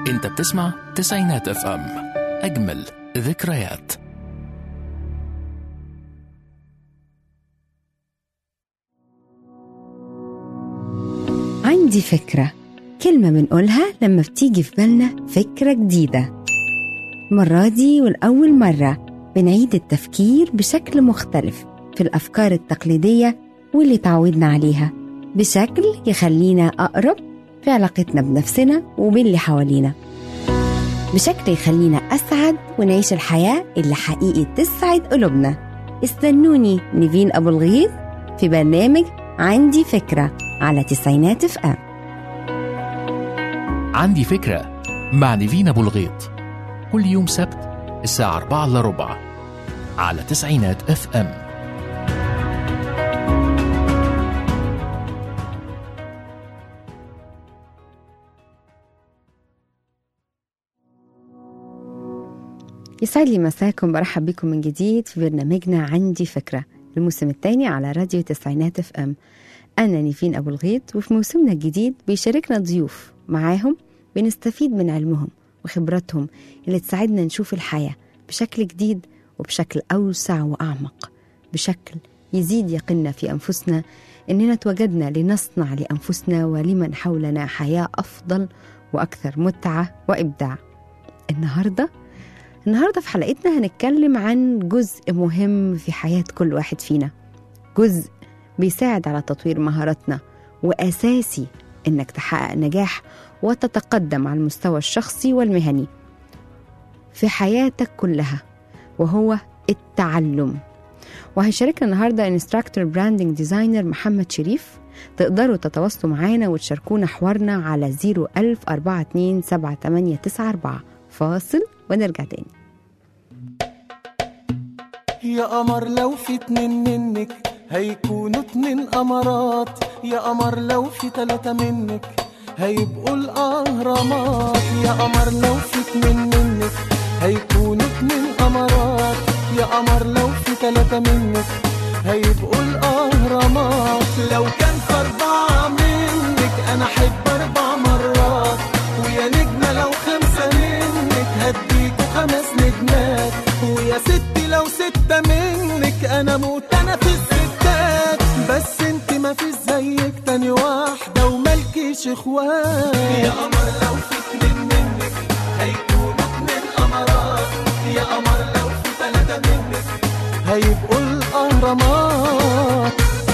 انت بتسمع تسعينات اف ام اجمل ذكريات عندي فكرة كلمة بنقولها لما بتيجي في بالنا فكرة جديدة المرة دي والأول مرة بنعيد التفكير بشكل مختلف في الأفكار التقليدية واللي تعودنا عليها بشكل يخلينا أقرب في علاقتنا بنفسنا وباللي حوالينا بشكل يخلينا أسعد ونعيش الحياة اللي حقيقي تسعد قلوبنا استنوني نيفين أبو الغيث في برنامج عندي فكرة على تسعينات اف ام عندي فكرة مع نيفين أبو الغيط كل يوم سبت الساعة 4 إلا ربع على تسعينات اف ام يسعد لي مساكم برحب بكم من جديد في برنامجنا عندي فكرة الموسم الثاني على راديو تسعينات اف ام أنا نيفين أبو الغيط وفي موسمنا الجديد بيشاركنا ضيوف معاهم بنستفيد من علمهم وخبراتهم اللي تساعدنا نشوف الحياة بشكل جديد وبشكل أوسع وأعمق بشكل يزيد يقيننا في أنفسنا إننا توجدنا لنصنع لأنفسنا ولمن حولنا حياة أفضل وأكثر متعة وإبداع النهارده النهارده في حلقتنا هنتكلم عن جزء مهم في حياة كل واحد فينا جزء بيساعد على تطوير مهاراتنا وأساسي إنك تحقق نجاح وتتقدم على المستوى الشخصي والمهني في حياتك كلها وهو التعلم وهيشاركنا النهارده انستراكتور براندنج ديزاينر محمد شريف تقدروا تتواصلوا معانا وتشاركونا حوارنا على 01000 427 فاصل ونرجع تاني يا قمر لو في اتنين منك هيكونوا اتنين قمرات يا قمر لو في تلاتة منك هيبقوا الأهرامات يا قمر لو في اتنين منك هيكونوا اتنين قمرات يا قمر لو في تلاتة منك هيبقوا الأهرامات لو كان في أربعة منك أنا أحب أربع مرات ويا نجمة لو خمسة منك هديكوا خمس نجمات ويا ستي لو ستة منك أنا موت أنا في الستات بس انت ما فيش زيك تاني واحدة وملكيش اخوات يا قمر لو في اتنين منك هيكونوا اتنين قمرات يا قمر لو في تلاتة منك هيبقوا الأهرامات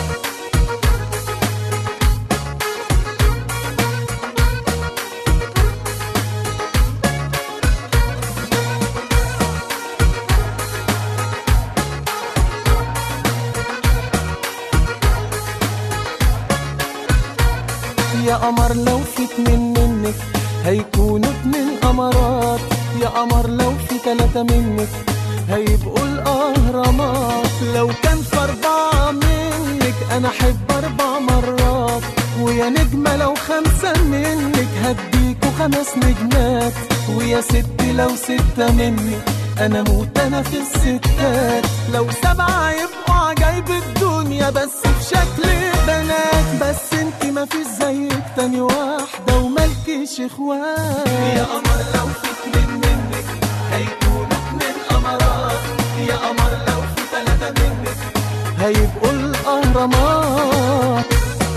يا قمر لو في اتنين منك هيكونوا اتنين قمرات يا قمر لو في تلاتة منك هيبقوا الأهرامات لو كان في أربعة منك أنا أحب أربع مرات ويا نجمة لو خمسة منك هديكوا خمس نجمات ويا ستي لو ستة منك أنا موت أنا في الستات لو سبعة يبقوا عجايب الدنيا بس في شكل بنات بس انت ما فيش زيك تاني واحدة وملكيش اخوات يا قمر لو في اتنين منك هيكونوا اتنين قمرات يا قمر لو في تلاتة منك هيبقوا الأهرامات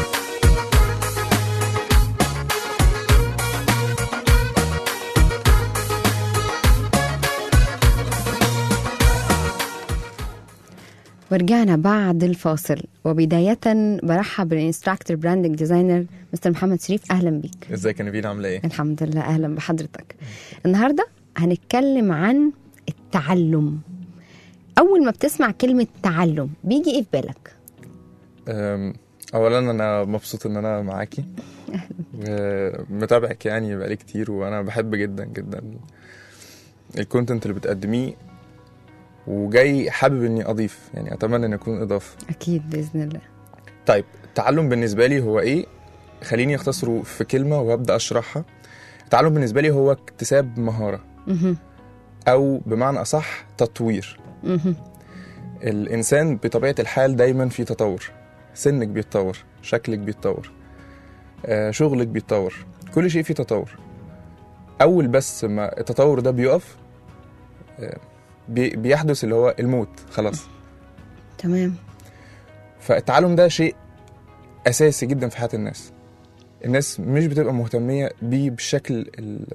ورجعنا بعد الفاصل وبداية برحب بالانستراكتور براندنج ديزاينر مستر محمد شريف أهلا بيك ازيك يا نبيل عامله ايه؟ الحمد لله أهلا بحضرتك النهاردة هنتكلم عن التعلم أول ما بتسمع كلمة تعلم بيجي إيه في بالك؟ أم، اولا انا مبسوط ان انا معاكي ومتابعك يعني بقالي كتير وانا بحب جدا جدا الكونتنت اللي بتقدميه وجاي حابب اني اضيف يعني اتمنى ان اكون اضافه أكيد بإذن الله طيب التعلم بالنسبه لي هو ايه خليني اختصره في كلمه وابدا اشرحها التعلم بالنسبه لي هو اكتساب مهاره مهم. او بمعنى اصح تطوير مهم. الانسان بطبيعه الحال دايما في تطور سنك بيتطور شكلك بيتطور آه، شغلك بيتطور كل شيء فيه تطور اول بس ما التطور ده بيقف آه، بي- بيحدث اللي هو الموت خلاص تمام فالتعلم ده شيء اساسي جدا في حياه الناس الناس مش بتبقى مهتميه بيه بالشكل ال-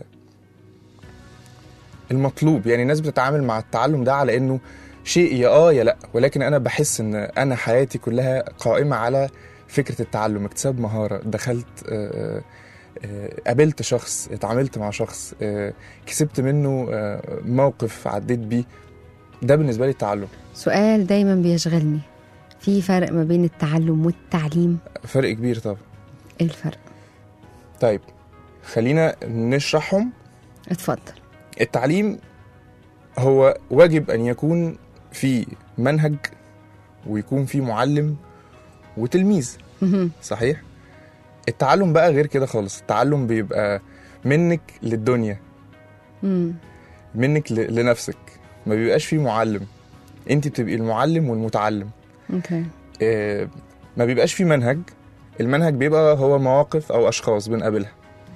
المطلوب يعني الناس بتتعامل مع التعلم ده على انه شيء يا اه يا لا ولكن انا بحس ان انا حياتي كلها قائمه على فكره التعلم اكتساب مهاره دخلت آه، آه، قابلت شخص اتعاملت مع شخص آه، كسبت منه آه، موقف عديت بيه ده بالنسبه لي التعلم سؤال دايما بيشغلني في فرق ما بين التعلم والتعليم فرق كبير طبعا ايه الفرق طيب خلينا نشرحهم اتفضل التعليم هو واجب ان يكون في منهج ويكون في معلم وتلميذ مهم. صحيح التعلم بقى غير كده خالص التعلم بيبقى منك للدنيا مم. منك ل- لنفسك ما بيبقاش فيه معلم انت بتبقي المعلم والمتعلم اوكي آه، ما بيبقاش فيه منهج المنهج بيبقى هو مواقف او اشخاص بنقابلها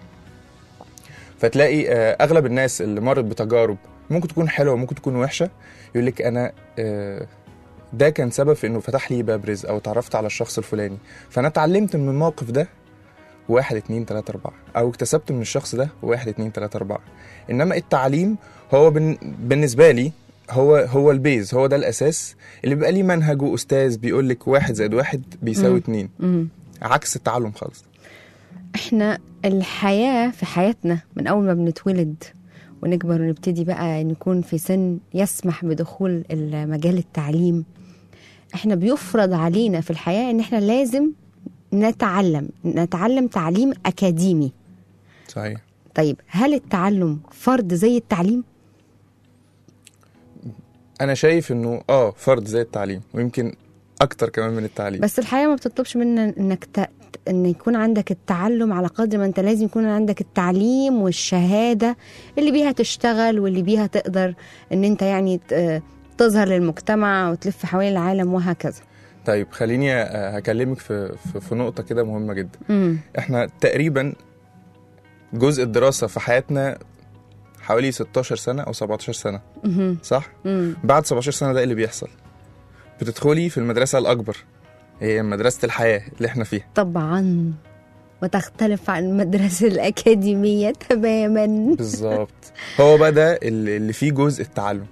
فتلاقي آه، اغلب الناس اللي مرت بتجارب ممكن تكون حلوه وممكن تكون وحشه يقول لك انا آه، ده كان سبب في انه فتح لي باب رزق او اتعرفت على الشخص الفلاني فانا اتعلمت من الموقف ده واحد اتنين تلاتة أربعة أو اكتسبت من الشخص ده واحد اتنين تلاتة أربعة إنما التعليم هو بن... بالنسبة لي هو هو البيز هو ده الأساس اللي بيبقى ليه منهج وأستاذ بيقول لك واحد زائد واحد بيساوي مم. اتنين مم. عكس التعلم خالص احنا الحياة في حياتنا من أول ما بنتولد ونكبر ونبتدي بقى نكون في سن يسمح بدخول مجال التعليم احنا بيفرض علينا في الحياة ان احنا لازم نتعلم نتعلم تعليم أكاديمي صحيح طيب هل التعلم فرض زي التعليم؟ أنا شايف إنه آه فرض زي التعليم ويمكن أكتر كمان من التعليم بس الحياة ما بتطلبش منا انك ت... ان يكون عندك التعلم على قدر ما انت لازم يكون عندك التعليم والشهادة اللي بيها تشتغل واللي بيها تقدر ان انت يعني ت- تظهر للمجتمع وتلف حوالين العالم وهكذا طيب خليني آه، هكلمك في في, في نقطة كده مهمة جدا امم إحنا تقريبا جزء الدراسة في حياتنا حوالي 16 سنة أو 17 سنة امم صح؟ امم بعد 17 سنة ده إيه اللي بيحصل بتدخلي في المدرسة الأكبر هي مدرسة الحياة اللي احنا فيها طبعا وتختلف عن المدرسة الأكاديمية تماما بالظبط هو بقى ده اللي اللي فيه جزء التعلم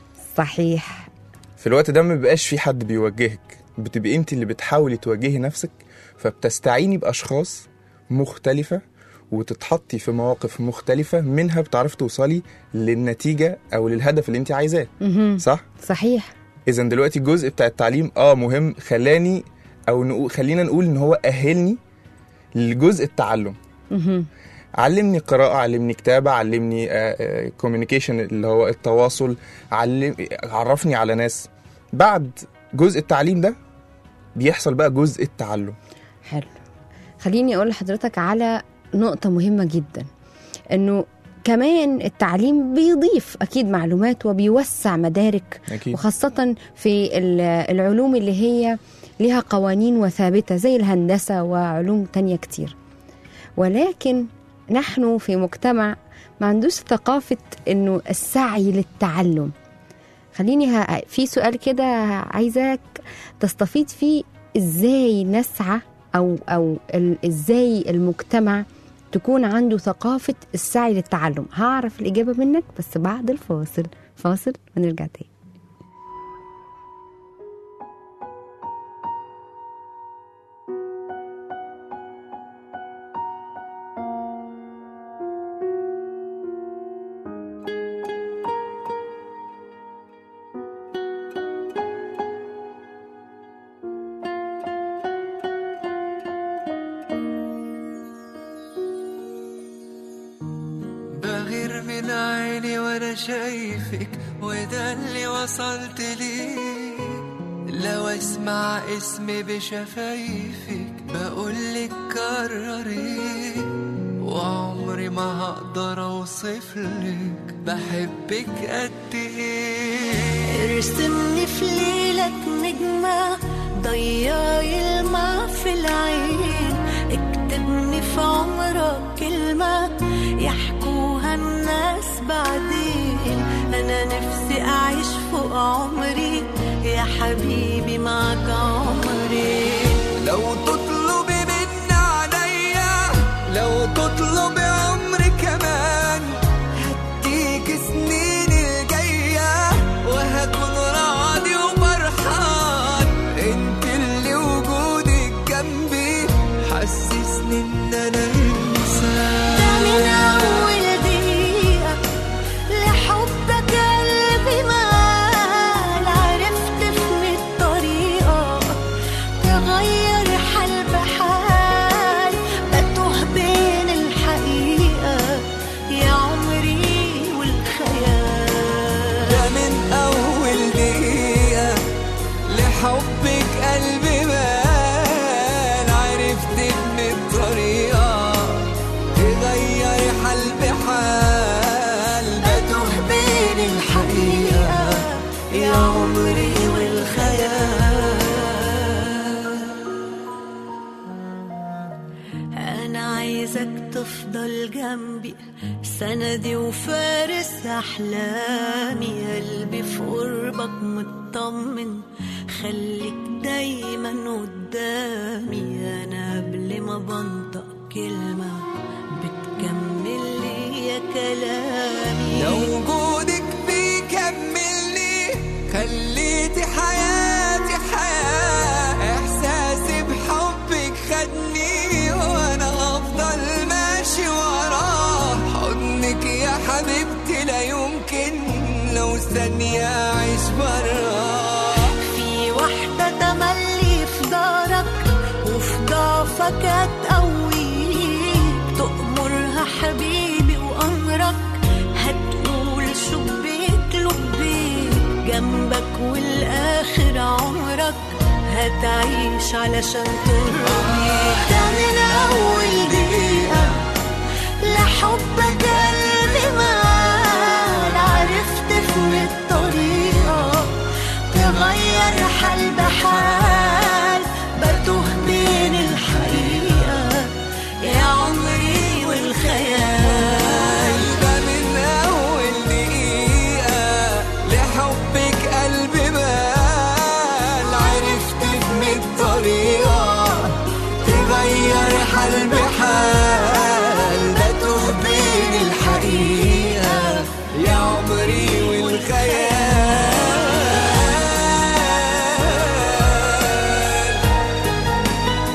صحيح في الوقت ده ما بيبقاش في حد بيوجهك بتبقي انت اللي بتحاولي توجهي نفسك فبتستعيني بأشخاص مختلفة وتتحطي في مواقف مختلفة منها بتعرفي توصلي للنتيجة أو للهدف اللي انت عايزاه مهم. صح؟ صحيح إذا دلوقتي الجزء بتاع التعليم اه مهم خلاني أو نقول خلينا نقول إن هو أهلني لجزء التعلم مهم. علمني قراءة علمني كتابة علمني كوميونيكيشن اللي هو التواصل علم عرفني على ناس بعد جزء التعليم ده بيحصل بقى جزء التعلم حلو خليني اقول لحضرتك على نقطة مهمة جدا انه كمان التعليم بيضيف اكيد معلومات وبيوسع مدارك أكيد وخاصة في ال- العلوم اللي هي لها قوانين وثابتة زي الهندسة وعلوم تانية كتير ولكن نحن في مجتمع ما عندوش ثقافة انه السعي للتعلم خليني ه... في سؤال كده عايزاك تستفيد فيه ازاي نسعى او او ال... ازاي المجتمع تكون عنده ثقافة السعي للتعلم هعرف الإجابة منك بس بعد الفاصل فاصل ونرجع تاني بغير من عيني وانا شايفك وده اللي وصلت ليه لو اسمع اسمي بشفايفك بقولك كرري وعمري ما هقدر اوصفلك بحبك قد ايه ارسمني في ليلك نجمة ضيعي الماء في العين اكتبني في عمرك كلمة يحكوها الناس بعدين أنا نفسي أعيش فوق عمري يا حبيبي معك عمري لو تطلبي من عليا لو تطلبي عمري كمان هديك سنين الجاية وهكون راضي وفرحان انت اللي وجودك جنبي حسسني ان انا انسان ده من أول دقيقة لحبك قلبي مال عرفت في الطريقة تغير حال بحال بتوه بين الحقيقة يا عمري والخيال ده من أول دقيقة لحبك قلبي مال عرفت إن الطريقة تغير حال بحال بتوه بين الحقيقة يا عمري والخيال أنا عايزك تفضل جنبي سندي وفارس أحلامي قلبي في قربك مطمن خليك دايما قدامي أنا قبل ما بنطق كلمة بتكمل لي يا كلامي لو وجودك بيكملني خليتي حياتي حياة إحساسي بحبك خدني وأنا هفضل ماشي وراه حضنك يا حبيبتي لا يمكن لو ثانية أعيش براه في واحدة تملي في دارك وفي ضعفك هتقويك تأمرها حبيبي وأمرك هتقول شبيك لبيك جنبك والآخر عمرك هتعيش علشان ترضيك ده من أول دقيقة لحبك قلبي مال عرفت في الطريقة تغير حال بحال بتوه بين الحقيقة يا عمري والخيال ده من أول دقيقة لحبك قلبي مال عرفت من الطريقة تغير حال بحال بتوه بين الحقيقة يا عمري والخيال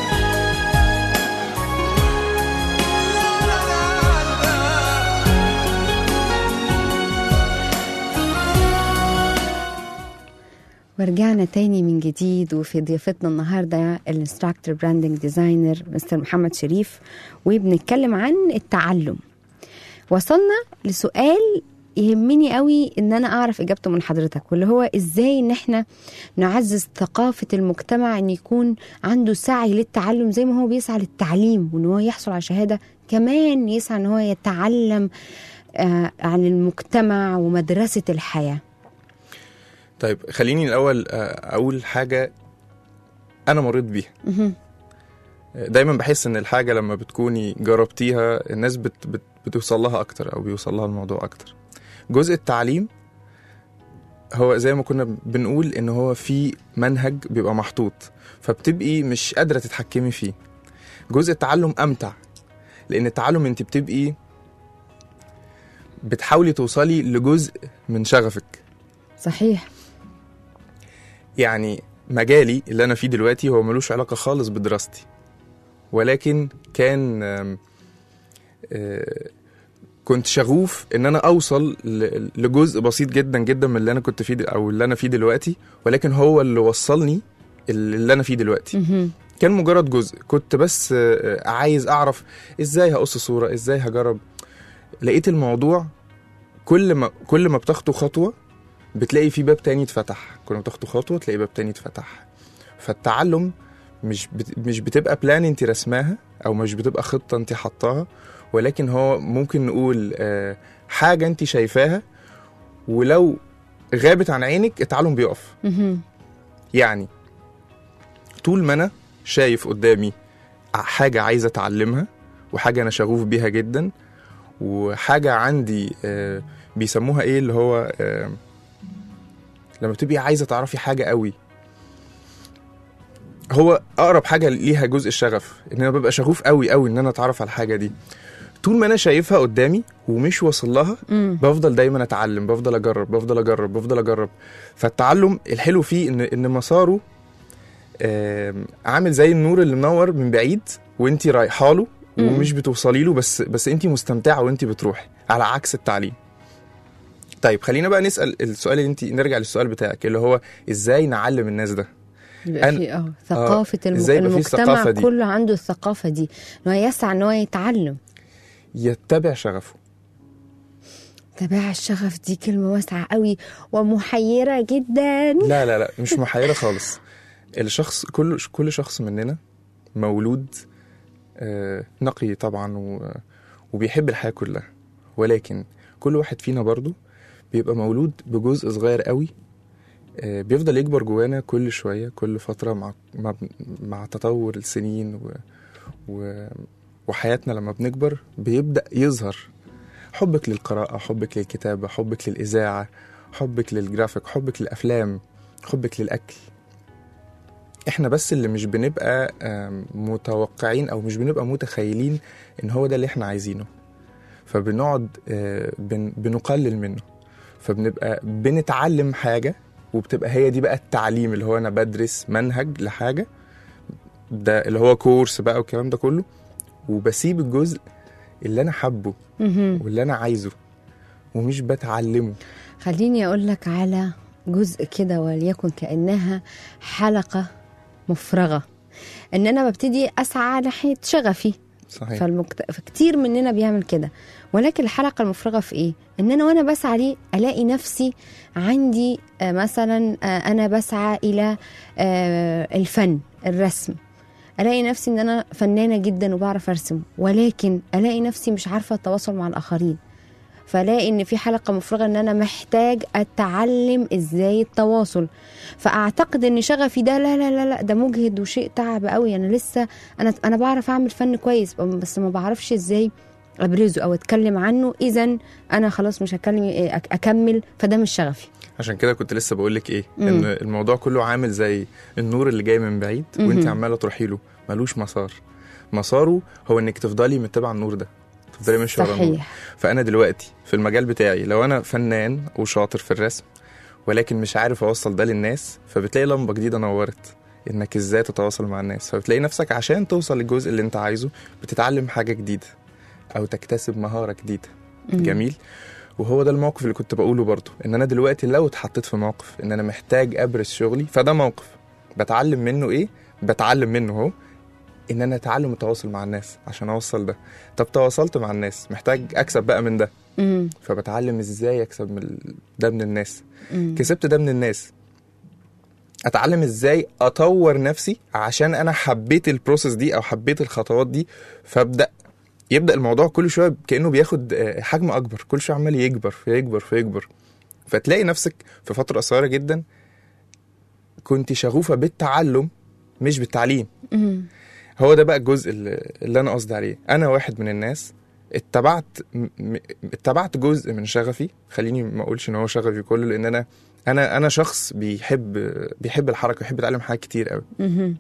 ورجعنا تاني من جديد وفي ضيافتنا النهارده الانستراكتور براندنج ديزاينر مستر محمد شريف وبنتكلم عن التعلم وصلنا لسؤال يهمني قوي ان انا اعرف اجابته من حضرتك واللي هو ازاي ان احنا نعزز ثقافه المجتمع ان يكون عنده سعي للتعلم زي ما هو بيسعى للتعليم وان هو يحصل على شهاده كمان يسعى ان هو يتعلم آه عن المجتمع ومدرسه الحياه طيب خليني الاول آه، اقول حاجه انا مريت بيها مهم. دايما بحس ان الحاجه لما بتكوني جربتيها الناس بت بت بتوصل لها اكتر او بيوصل لها الموضوع اكتر جزء التعليم هو زي ما كنا بنقول ان هو في منهج بيبقى محطوط فبتبقي مش قادره تتحكمي فيه جزء التعلم امتع لان التعلم انت بتبقي بتحاولي توصلي لجزء من شغفك صحيح يعني مجالي اللي انا فيه دلوقتي هو ملوش علاقه خالص بدراستي ولكن كان آم، آه، كنت شغوف ان انا اوصل ل- لجزء بسيط جدا جدا من اللي انا كنت فيه د- او اللي انا فيه دلوقتي ولكن هو اللي وصلني اللي انا فيه دلوقتي مهم. كان مجرد جزء كنت بس آه، عايز اعرف ازاي هقص صوره ازاي هجرب لقيت الموضوع كل ما كل ما بتاخدوا خطوه بتلاقي في باب تاني اتفتح كل ما بتاخدوا خطوه تلاقي باب تاني اتفتح فالتعلم مش بت... مش بتبقى بلان انت رسماها او مش بتبقى خطه انت حطاها ولكن هو ممكن نقول آه، حاجه انت شايفاها ولو غابت عن عينك التعلم بيقف مهم. يعني طول ما انا شايف قدامي حاجه عايز اتعلمها وحاجه انا شغوف بيها جدا وحاجه عندي آه، بيسموها ايه اللي هو آه، لما بتبقي عايزه تعرفي حاجه قوي هو اقرب حاجه ليها جزء الشغف ان انا ببقى شغوف قوي قوي ان انا اتعرف على الحاجه دي طول ما انا شايفها قدامي ومش واصل لها مم. بفضل دايما اتعلم بفضل اجرب بفضل اجرب بفضل اجرب فالتعلم الحلو فيه ان ان مساره آم، عامل زي النور اللي منور من بعيد وانت رايحه له مم. ومش بتوصلي له بس بس انت مستمتعه وانت بتروحي على عكس التعليم طيب خلينا بقى نسال السؤال اللي انت نرجع للسؤال بتاعك اللي هو ازاي نعلم الناس ده يبقى أنا- في اه ثقافة الم... إزاي يبقى في المجتمع الثقافة دي؟ كله عنده الثقافة دي ان هو يسعى ان هو يتعلم يتبع شغفه تبع الشغف دي كلمة واسعة قوي ومحيرة جدا لا لا لا مش محيرة خالص الشخص كل كل شخص مننا مولود آه، نقي طبعا و- وبيحب الحياة كلها ولكن كل واحد فينا برضو بيبقى مولود بجزء صغير قوي آه، بيفضل يكبر جوانا كل شوية كل فترة مع مع, مع تطور السنين و و وحياتنا لما بنكبر بيبدأ يظهر حبك للقراءة حبك للكتابة حبك للإذاعة حبك للجرافيك حبك للأفلام حبك للأكل احنا بس اللي مش بنبقى آم، متوقعين او مش بنبقى متخيلين ان هو ده اللي احنا عايزينه فبنقعد آه، بن بنقلل منه فبنبقى بنتعلم حاجة وبتبقى هي دي بقى التعليم اللي هو انا بدرس منهج لحاجة ده اللي هو كورس بقى والكلام ده كله وبسيب الجزء اللي انا حابه مهم. واللي انا عايزه ومش بتعلمه خليني اقول لك على جزء كده وليكن كانها حلقه مفرغه ان انا ببتدي اسعى ناحيه شغفي صحيح فالمكت... فكتير مننا بيعمل كده ولكن الحلقه المفرغه في ايه ان انا وانا بسعى ليه الاقي نفسي عندي آه، مثلا آه، انا بسعى الى آه، الفن الرسم الاقي نفسي ان انا فنانه جدا وبعرف ارسم ولكن الاقي نفسي مش عارفه التواصل مع الاخرين فلاقي ان في حلقه مفرغه ان انا محتاج اتعلم ازاي التواصل فاعتقد ان شغفي ده لا لا لا لا ده مجهد وشيء تعب قوي انا لسه انا انا بعرف اعمل فن كويس بس ما بعرفش ازاي ابرزه او اتكلم عنه اذا انا خلاص مش هكلم أك- اكمل فده مش شغفي عشان كده كنت لسه بقول لك ايه مم. ان الموضوع كله عامل زي النور اللي جاي من بعيد وانت مهم. عماله تروحي له ملوش مسار مساره هو انك تفضلي متبعه النور ده تفضلي ماشيه ورا النور صحيح فانا دلوقتي في المجال بتاعي لو انا فنان وشاطر في الرسم ولكن مش عارف اوصل ده للناس فبتلاقي لمبه جديده نورت انك ازاي تتواصل مع الناس فبتلاقي نفسك عشان توصل للجزء اللي انت عايزه بتتعلم حاجه جديده او تكتسب مهاره جديده مم. جميل وهو ده الموقف اللي كنت بقوله برضو ان انا دلوقتي لو اتحطيت في موقف ان انا محتاج ابرز شغلي فده موقف بتعلم منه ايه بتعلم منه اهو ان انا اتعلم التواصل مع الناس عشان اوصل ده طب تواصلت مع الناس محتاج اكسب بقى من ده مم. فبتعلم ازاي اكسب من ال- ده من الناس مم. كسبت ده من الناس اتعلم ازاي اطور نفسي عشان انا حبيت البروسيس دي او حبيت الخطوات دي فابدا يبدا الموضوع كل شويه كانه بياخد آه، حجم اكبر كل شويه عمال يكبر فيكبر فيكبر فتلاقي نفسك في فتره قصيره جدا كنت شغوفه بالتعلم مش بالتعليم مم. هو ده بقى الجزء اللي, اللي انا قصدي عليه انا واحد من الناس اتبعت م- م- اتبعت جزء من شغفي خليني ما اقولش ان هو شغفي كله لان انا انا انا شخص بيحب بيحب الحركه بيحب يتعلم حاجات كتير قوي مم.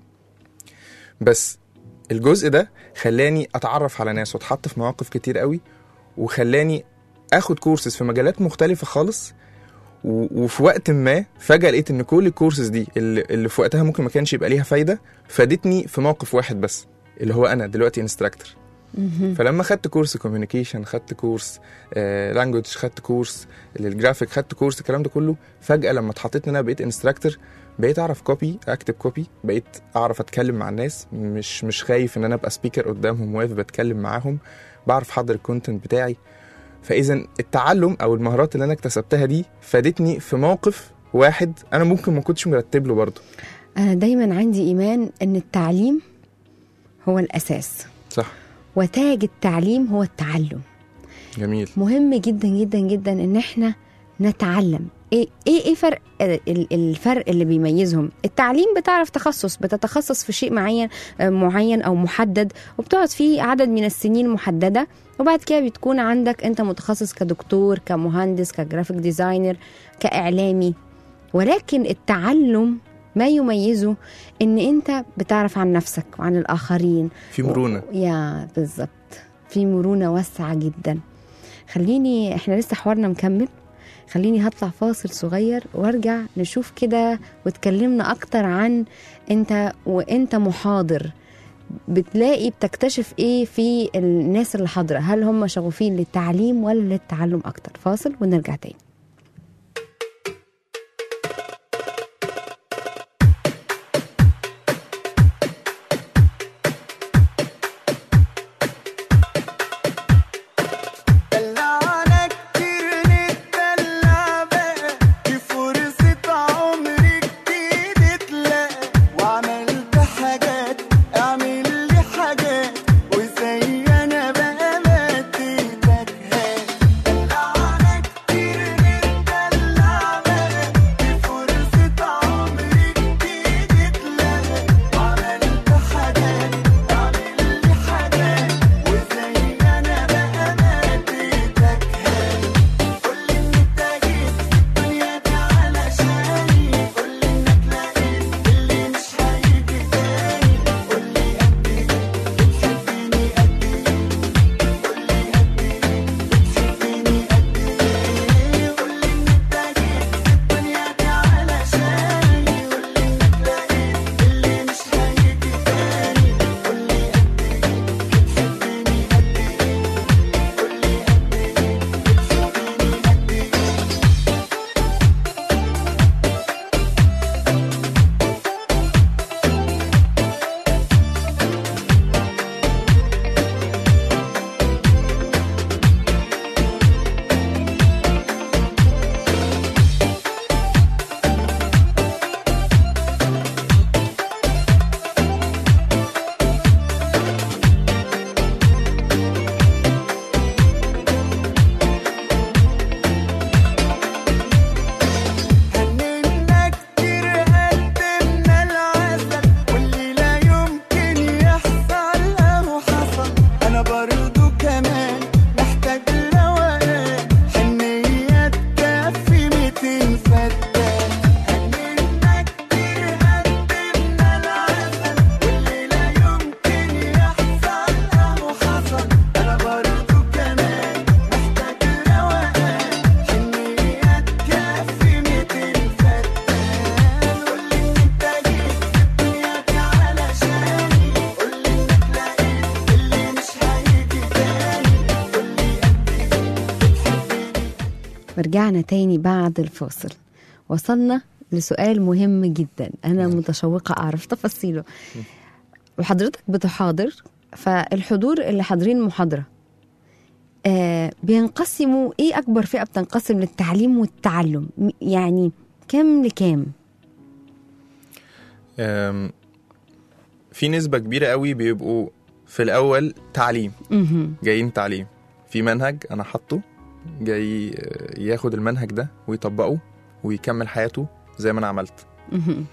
بس الجزء ده خلاني اتعرف على ناس واتحط في مواقف كتير قوي وخلاني اخد كورسز في مجالات مختلفه خالص و- وفي وقت ما فجاه لقيت ان كل الكورسز دي اللي, اللي في وقتها ممكن ما كانش يبقى ليها فايده فادتني في موقف واحد بس اللي هو انا دلوقتي انستراكتور مم. فلما خدت كورس كوميونيكيشن خدت كورس لانجوج خدت كورس للجرافيك خدت كورس الكلام ده كله فجاه لما اتحطيت ان انا بقيت انستراكتور بقيت اعرف كوبي اكتب كوبي بقيت اعرف اتكلم مع الناس مش مش خايف ان انا ابقى سبيكر قدامهم واقف بتكلم معاهم بعرف احضر الكونتنت بتاعي فاذا التعلم او المهارات اللي انا اكتسبتها دي فادتني في موقف واحد انا ممكن ما كنتش مرتب له برضه انا دايما عندي ايمان ان التعليم هو الاساس صح وتاج التعليم هو التعلم جميل مهم جدا جدا جدا ان احنا نتعلم ايه ايه ايه فرق ال- الفرق اللي بيميزهم التعليم بتعرف تخصص بتتخصص في شيء معين آه، معين او محدد وبتقعد فيه عدد من السنين محدده وبعد كده بتكون عندك انت متخصص كدكتور كمهندس كجرافيك ديزاينر كاعلامي ولكن التعلم ما يميزه ان انت بتعرف عن نفسك وعن الاخرين في مرونه يا بالظبط في مرونه واسعه جدا خليني احنا لسه حوارنا مكمل خليني هطلع فاصل صغير وارجع نشوف كده وتكلمنا اكتر عن انت وانت محاضر بتلاقي بتكتشف ايه في الناس اللي حاضره هل هم شغوفين للتعليم ولا للتعلم اكتر فاصل ونرجع تاني دلعنا كتير نتدلع بقى دي فرصة عمري جديد تلاقى وعملت حاجات اعمل لي حاجات وزي انا بقى ما اديتك هات دلعنا كتير نتدلع بقى دي فرصة عمري جديد تلاقى وعملت حاجات اعمل لي حاجات وزي انا بقى ما اديتك هات قولي انك جيت الدنيا دي علشاني قولي انك لقيت اللي مش هيجي تاني قولي قد ايه بتحبني قد ايه قولي قد ايه بتحبني قد ايه قولي انك جيت الدنيا دي علشاني قولي انك لقيت اللي مش هيجي تاني قولي قد ايه بتحبني قد ايه قولي قد ايه بتحبني قد ايه هننا كتير قدمنا العسل واللي لا يمكن يحصل اهو حصل انا برضو كمان محتاج روقان حنية تكفي ميتين فتان هننا كتير قدمنا العسل واللي لا يمكن يحصل اهو حصل انا برضو كمان محتاج روقان حنية تكفي ميتين فتان قولي انك جيت الدنيا دي علشاني قولي انك لقيت اللي مش هيجي تاني قولي قد ايه بتحبني ورجعنا تاني بعد الفاصل وصلنا لسؤال مهم جدا انا متشوقه اعرف تفاصيله وحضرتك بتحاضر فالحضور اللي حاضرين المحاضره آه بينقسموا ايه اكبر فئه بتنقسم للتعليم والتعلم م- يعني كام لكام أم، في نسبة كبيرة قوي بيبقوا في الأول تعليم مهم. جايين تعليم في منهج أنا حاطه جاي آه، ياخد المنهج ده ويطبقه ويكمل حياته زي ما أنا عملت مهم.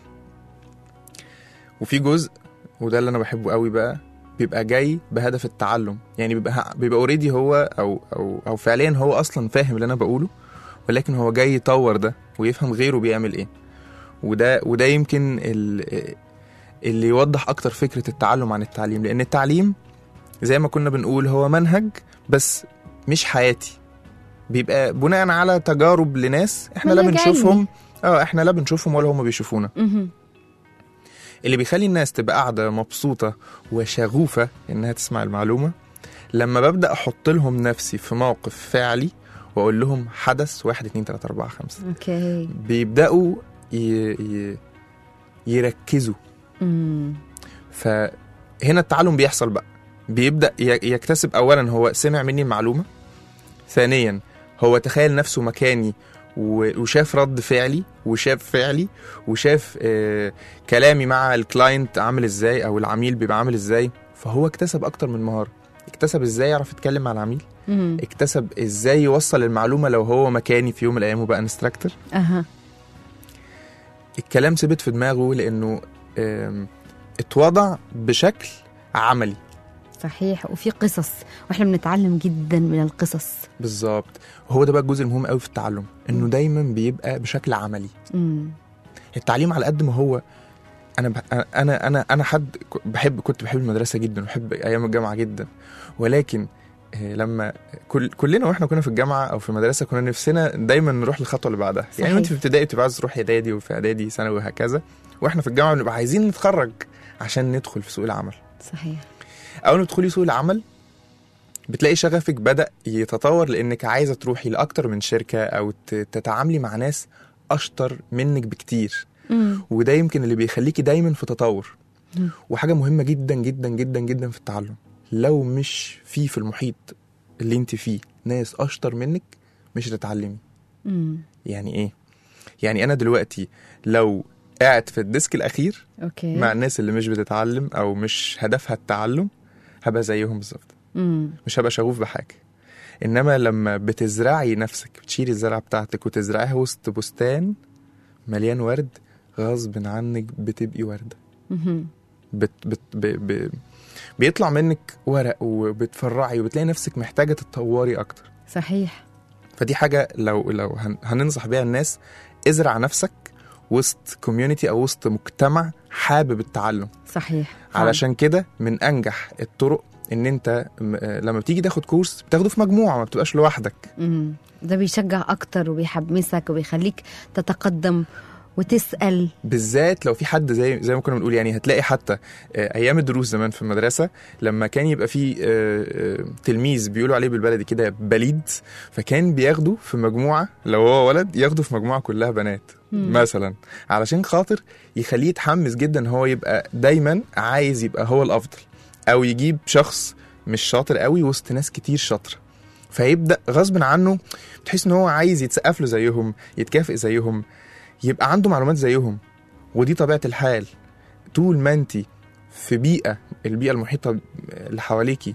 وفي جزء وده اللي أنا بحبه قوي بقى بيبقى جاي بهدف التعلم يعني بيبقى بيبقى اوريدي هو او او او فعليا هو اصلا فاهم اللي انا بقوله ولكن هو جاي يطور ده ويفهم غيره بيعمل ايه وده وده يمكن ال- اللي يوضح اكتر فكره التعلم عن التعليم لان التعليم زي ما كنا بنقول هو منهج بس مش حياتي بيبقى بناء على تجارب لناس احنا لا منهج بنشوفهم اه احنا لا بنشوفهم ولا هم بيشوفونا مهم. اللي بيخلي الناس تبقى قاعده مبسوطه وشغوفه انها تسمع المعلومه لما ببدا احط لهم نفسي في موقف فعلي واقول لهم حدث واحد اتنين تلاته اربعه خمسه اوكي بيبداوا ي... ي... يركزوا مم. فهنا التعلم بيحصل بقى بيبدا ي- يكتسب اولا هو سمع مني المعلومه ثانيا هو تخيل نفسه مكاني و- وشاف رد فعلي وشاف فعلي وشاف آه كلامي مع الكلاينت عامل ازاي او العميل بيبقى عامل ازاي فهو اكتسب اكتر من مهاره اكتسب ازاي يعرف يتكلم مع العميل مم. اكتسب ازاي يوصل المعلومه لو هو مكاني في يوم من الايام وبقى انستراكتور اها الكلام ثبت في دماغه لانه آم، اتوضع بشكل عملي صحيح وفي قصص واحنا بنتعلم جدا من القصص بالظبط هو ده بقى الجزء المهم قوي في التعلم انه دايما بيبقى بشكل عملي مم. التعليم على قد ما هو انا ب... انا انا انا حد ك- بحب كنت بحب المدرسه جدا وبحب ايام الجامعه جدا ولكن آه، لما كل كلنا واحنا كنا في الجامعه او في المدرسه كنا نفسنا دايما نروح للخطوه اللي بعدها صحيح. يعني وانت في ابتدائي بتبقى عايز تروح اعدادي وفي اعدادي ثانوي وهكذا واحنا في الجامعه بنبقى عايزين نتخرج عشان ندخل في سوق العمل صحيح اول ما تدخلي سوق العمل بتلاقي شغفك بدا يتطور لانك عايزه تروحي لاكتر من شركه او ت- تتعاملي مع ناس اشطر منك بكتير مم. وده يمكن اللي بيخليكي دايما في تطور مم. وحاجه مهمه جدا جدا جدا جدا في التعلم لو مش في في المحيط اللي انت فيه ناس اشطر منك مش هتتعلمي مم. يعني ايه يعني انا دلوقتي لو قاعد في الديسك الاخير اوكي مع الناس اللي مش بتتعلم او مش هدفها التعلم هبقى زيهم بالظبط مم. مش هبقى شغوف بحاجه انما لما بتزرعي نفسك بتشيلي الزرعه بتاعتك وتزرعيها وسط بستان مليان ورد غصب عنك بتبقي ورده مهم. بت بت ب ب بيطلع منك ورق وبتفرعي وبتلاقي نفسك محتاجه تتطوري اكتر صحيح فدي حاجه لو لو هن هننصح بيها الناس ازرع نفسك وسط كوميونتي او وسط مجتمع حابب التعلم صحيح فعلا. علشان كده من انجح الطرق ان انت م- آه، لما بتيجي تاخد كورس بتاخده في مجموعه ما بتبقاش لوحدك مم. ده بيشجع اكتر وبيحمسك وبيخليك تتقدم وتسال بالذات لو في حد زي زي ما كنا بنقول يعني هتلاقي حتى آه، ايام الدروس زمان في المدرسه لما كان يبقى في آه، آه، تلميذ بيقولوا عليه بالبلدي كده بليد فكان بياخده في مجموعه لو هو ولد ياخده في مجموعه كلها بنات مم. مثلا علشان خاطر يخليه يتحمس جدا ان هو يبقى دايما عايز يبقى هو الافضل او يجيب شخص مش شاطر قوي وسط ناس كتير شاطره فيبدا غصب عنه تحس ان هو عايز يتسقف له زيهم يتكافئ زيهم يبقى عنده معلومات زيهم ودي طبيعه الحال طول ما انت في بيئه البيئه المحيطه اللي حواليكي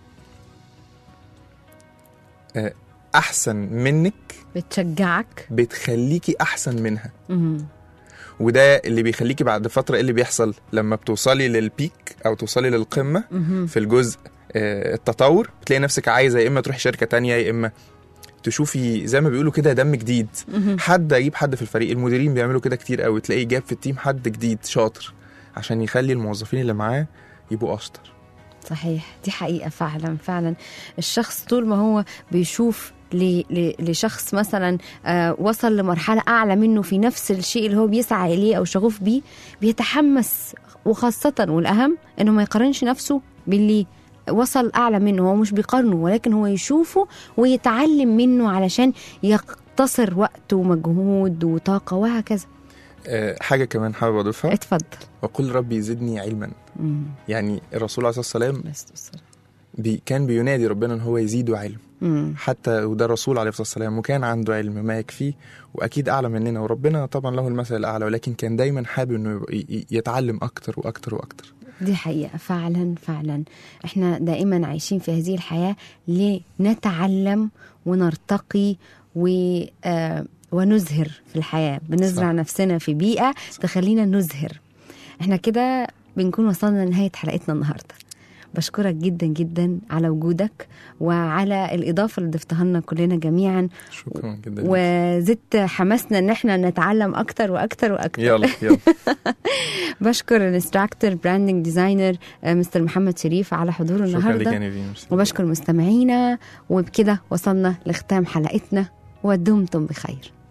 آه، احسن منك بتشجعك بتخليكي احسن منها مم. وده اللي بيخليكي بعد فتره ايه اللي بيحصل لما بتوصلي للبيك او توصلي للقمه مهم. في الجزء آه، التطور بتلاقي نفسك عايزه يا اما تروحي شركه تانية يا اما تشوفي زي ما بيقولوا كده دم جديد مهم. حد يجيب حد في الفريق المديرين بيعملوا كده كتير قوي تلاقيه جاب في التيم حد جديد شاطر عشان يخلي الموظفين اللي معاه يبقوا اشطر صحيح دي حقيقة فعلا فعلا الشخص طول ما هو بيشوف ل- ل- لشخص مثلا آه، وصل لمرحلة أعلى منه في نفس الشيء اللي هو بيسعى إليه أو شغوف بيه بيتحمس وخاصة والأهم إنه ما يقارنش نفسه باللي وصل أعلى منه هو مش بيقارنه ولكن هو يشوفه ويتعلم منه علشان يقتصر وقت ومجهود وطاقة وهكذا آه، حاجه كمان حابب اضيفها اتفضل وقل ربي زدني علما مم. يعني الرسول عليه الصلاه والسلام بس والسلام. بي كان بينادي ربنا ان هو يزيده علم مم. حتى وده الرسول عليه الصلاه والسلام وكان عنده علم ما يكفيه واكيد اعلى مننا وربنا طبعا له المثل الاعلى ولكن كان دايما حابب انه يبقى- ي- ي- يتعلم اكتر واكتر واكتر دي حقيقة فعلا فعلا احنا دائما عايشين في هذه الحياة لنتعلم ونرتقي و آه، ونزهر في الحياة بنزرع صح. نفسنا في بيئة تخلينا نزهر احنا كده بنكون وصلنا لنهاية حلقتنا النهاردة بشكرك جدا جدا على وجودك وعلى الإضافة اللي ضفتها لنا كلنا جميعا شكرا جدا وزدت حماسنا ان احنا نتعلم اكتر واكتر واكتر يلا يلا بشكر الانستراكتور براندنج ديزاينر آه، مستر محمد شريف على حضوره شكرا لك النهارده يا نيفين ميرسي. وبشكر مستمعينا وبكده وصلنا لختام حلقتنا ودمتم بخير